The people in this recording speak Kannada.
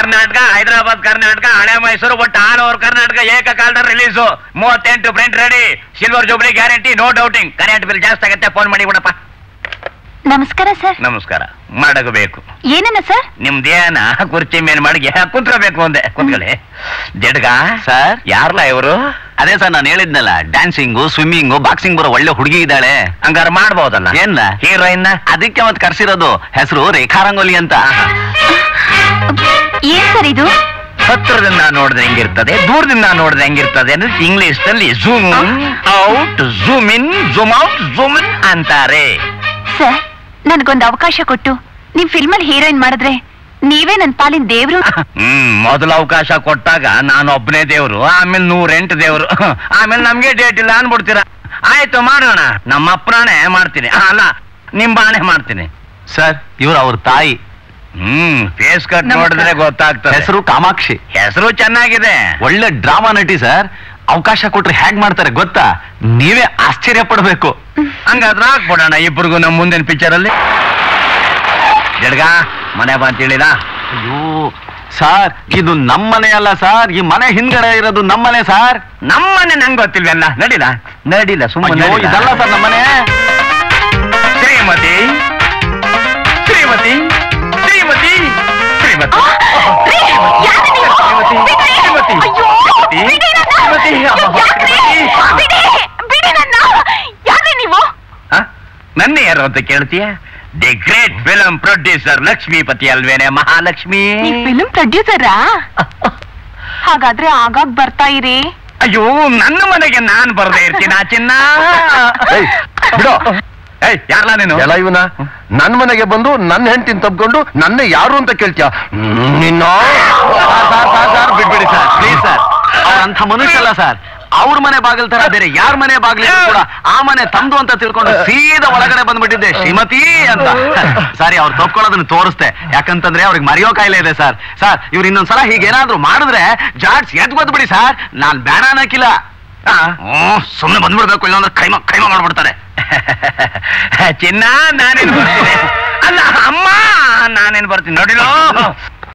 ಕರ್ನಾಟಕ ಹೈದರಾಬಾದ್ ಕರ್ನಾಟಕ ಹಳೆ ಮೈಸೂರು ಒಟ್ಟು ಆಲ್ ಓವರ್ ಕರ್ನಾಟಕ ಏಕಕಾಲದಲ್ಲಿ ರಿಲೀಸು ಮೂವತ್ತೆಂಟು print ready silver jubilee guarantee no doubting current bill ಜಾಸ್ತಿ ಆಗುತ್ತೆ ಫೋನ್ ಮಾಡಿ ಬಿಡಪ್ಪ ನಮಸ್ಕಾರ ಸರ್ ನಮಸ್ಕಾರ ಮಾಡಬೇಕು ಏನೇನ ಸರ್ ನಿಮ್ದೇನ ಕುರ್ಚಿ ಮೇಲೆ ಮಾಡಿ ಕುಂತ್ಕೋಬೇಕು ಒಂದೇ ಕುಂತ್ಕೊಳ್ಳಿ ಜಡ್ಗ ಸರ್ ಯಾರ್ಲ ಇವರು ಅದೇ ಸರ್ ನಾನು ಹೇಳಿದ್ನಲ್ಲ ಡ್ಯಾನ್ಸಿಂಗು ಸ್ವಿಮ್ಮಿಂಗು ಬಾಕ್ಸಿಂಗ್ ಬರೋ ಒಳ್ಳೆ ಹುಡುಗಿ ಇದ್ದಾಳೆ ಹಂಗಾರ ಮಾಡ್ಬೋದಲ್ಲ ಏನ್ಲ ಹೀರೋಯಿನ್ ಅದಕ್ಕೆ ಮತ್ತೆ ಕರ್ಸಿರೋದು ಹೆಸರು ರೇಖಾ ರಂಗೋಲಿ ಅಂತ ಏನ್ ಸರ್ ಇದು ಹತ್ರದಿಂದ ನೋಡಿದ್ರೆ ಹೆಂಗಿರ್ತದೆ ದೂರದಿಂದ ನೋಡಿದ್ರೆ ಹೆಂಗಿರ್ತದೆ ಅಂದ್ರೆ ಇಂಗ್ಲಿಷ್ ನಲ್ಲಿ zoom out zoom in zoom out zoom in ಅಂತಾರೆ ಸರ್ ನನ್ಗೊಂದು ಅವಕಾಶ ಕೊಟ್ಟು ನಿಮ್ ಫಿಲ್ಮಲ್ಲಿ ಹೀರೋಯಿನ್ ಮಾಡಿದ್ರೆ ನೀವೇ ನನ್ ಪಾಲಿನ ದೇವ್ರು ಹ್ಮ್ ಮೊದಲ ಅವಕಾಶ ಕೊಟ್ಟಾಗ ನಾನು ಒಬ್ಬನೇ ದೇವ್ರು ಆಮೇಲೆ ನೂರೆಂಟು ದೇವ್ರು ಆಮೇಲೆ ನಮ್ಗೆ ಡೇಟ್ ಇಲ್ಲ ಅನ್ಬಿಡ್ತೀರ ಆಯ್ತು ಮಾಡೋಣ ನಮ್ಮ ಅಪ್ಪನೇ ಮಾಡ್ತೀನಿ ಆ, ಅಲ್ಲ ನಿಮ್ ಬಾಣೆ ಮಾಡ್ತೀನಿ ಸರ್ ಇವ್ರು ಅವ್ರ ತಾಯಿ ಹ್ಮ್ ಫೇಸ್ ಕಟ್ ನಮಸ್ಕಾರ. ನೋಡಿದ್ರೆ ಗೊತ್ತಾಗ್ತದೆ ಹೆಸರು ಕಾಮಾಕ್ಷಿ ಹೆಸರು ಚೆನ್ನಾಗಿದೆ ಒಳ್ಳೆ ಡ್ರಾಮಾ ನಟಿ ಸರ್ ಅವಕಾಶ ಕೊಟ್ರೆ ಹೇಗ್ ಮಾಡ್ತಾರೆ ಗೊತ್ತಾ ನೀವೇ ಆಶ್ಚರ್ಯ ಪಡ್ಬೇಕು ಹಂಗಾದ್ರೆ ಹಾಕ್ಬಿಡೋಣ ಇಬ್ರಿಗೂ ನಮ್ಮ ಮುಂದಿನ ಪಿಕ್ಚರ್ ಅಲ್ಲಿ ಜಡ್ಗ ಮನೆ ಬಂತೇಳಿದ ಅಯ್ಯೋ ಸರ್ ಇದು ನಮ್ಮನೆ ಅಲ್ಲ ಸರ್ ಈ ಮನೆ ಹಿಂದ್ಗಡೆ ಇರೋದು ನಮ್ಮನೆ ಸರ್ ನಮ್ಮನೆ ನಂಗೆ ಗೊತ್ತಿಲ್ವಲ್ಲ ನಡಿಲ ನಡಿಲ ಸುಮ್ಮನೆ ಅಯ್ಯೋ ಇದಲ್ಲ ಸರ್ ನಮ್ಮನೆ ಶ್ರೀಮತಿ ಶ್ರೀಮತಿ ಶ್ರೀಮತಿ ಶ್ರೀಮತಿ ರೀ, ಯಾರು ನೀವು? ಶ್ರೀಮತಿ ಬಿಡ್ರಿ. ಶ್ರೀಮತಿ ಅಯ್ಯೋ, ಶ್ರೀಮತಿ ಬಿಡಿ ನನ್ನ. ಶ್ರೀಮತಿ ಅಮ್ಮ, ಯಾಕ್ರಿ? ಶ್ರೀಮತಿ. ಬಿಡಿ, ಬಿಡಿ ನನ್ನ. ಯಾರ್ರಿ ನೀವು ಹ? ನನ್ನ ಯಾರು ಅಂತ ಕೇಳ್ತೀಯ the great film producer Lakshmipati ಅಲ್ವೇನೆ ಮಹಾಲಕ್ಷ್ಮಿ ಈ ಫಿಲ್ಮ್ ಪ್ರೊಡ್ಯೂಸರಾ ಹಾಗಾದ್ರೆ ಆಗಾಗ್ ಬರ್ತಾ ಇರಿ ಅಯ್ಯೋ ನನ್ನ ಮನೆಗೆ ನಾನ್ ಬರ್ದೇ ಇರ್ತೀನ ಚಿನ್ನ ಏಯ್, ಬಿಡು. ಏಯ್ ಯಾರ್ಲಾ ನೀನು ಎಲ್ಲ ಇವನ ನನ್ ಮನೆಗೆ ಬಂದು ನನ್ನ ಹೆಂಡತಿನ ತಬ್ಕೊಂಡು ನನ್ನ ಯಾರು ಅಂತ ಕೇಳ್ತೀಯ ನಿನ್ನ ಸರ್ ಸರ್ ಸರ್ ಬಿಡ್ಬಿಡಿ ಸರ್ ಪ್ಲೀಸ್ ಸರ್ ಅವ್ರಂಥ ಮನುಷ್ಯ ಅಲ್ಲ ಸರ್ ಅವ್ರ ಮನೆ ಬಾಗಿಲ್ ತರ ಬೇರೆ ಯಾರ ಮನೆ ಬಾಗಿಲು ಕೂಡ ಆ ಮನೆ ತಮ್ದು ಅಂತ ತಿಳ್ಕೊಂಡು ಸೀದಾ ಒಳಗಡೆ ಬಂದ್ಬಿಟ್ಟಿದ್ದೆ ಶ್ರೀಮತಿ ಅಂತ ಸಾರಿ ಅವ್ರು ತಪ್ಕೊಳ್ಳೋದನ್ನ ತೋರಿಸ್ತೆ ಯಾಕಂತಂದ್ರೆ ಅವ್ರಿಗೆ ಮರೆಯೋ ಕಾಯಿಲೆ ಇದೆ ಸರ್ ಸರ್ ಇವ್ರು ಇನ್ನೊಂದ್ಸಲ ಹೀಗೇನಾದ್ರೂ ಮಾಡಿದ್ರೆ ಜಾಡ್ಸ್ ಎದ್ ಬಿಡಿ ಸರ್ ನಾನ್ ಬೇಡ ಅನ್ನಕ್ಕಿಲ್ಲ ಸುಮ್ಮನೆ ಬಂದ್ಬಿಡ್ಬೇಕು ಇಲ್ಲಾಂದ್ರೆ ಕೈಮ ಕೈಮ ಮಾಡ್ಬಿಡ್ತಾರೆ ಚಿನ್ನ ನಾನೇನ್ ಬರ್ತೀನಿ ಅಲ್ಲ ಅಮ್ಮ ನಾನೇನ್ ಬರ್ತೀನಿ ನೋಡಿಲೋ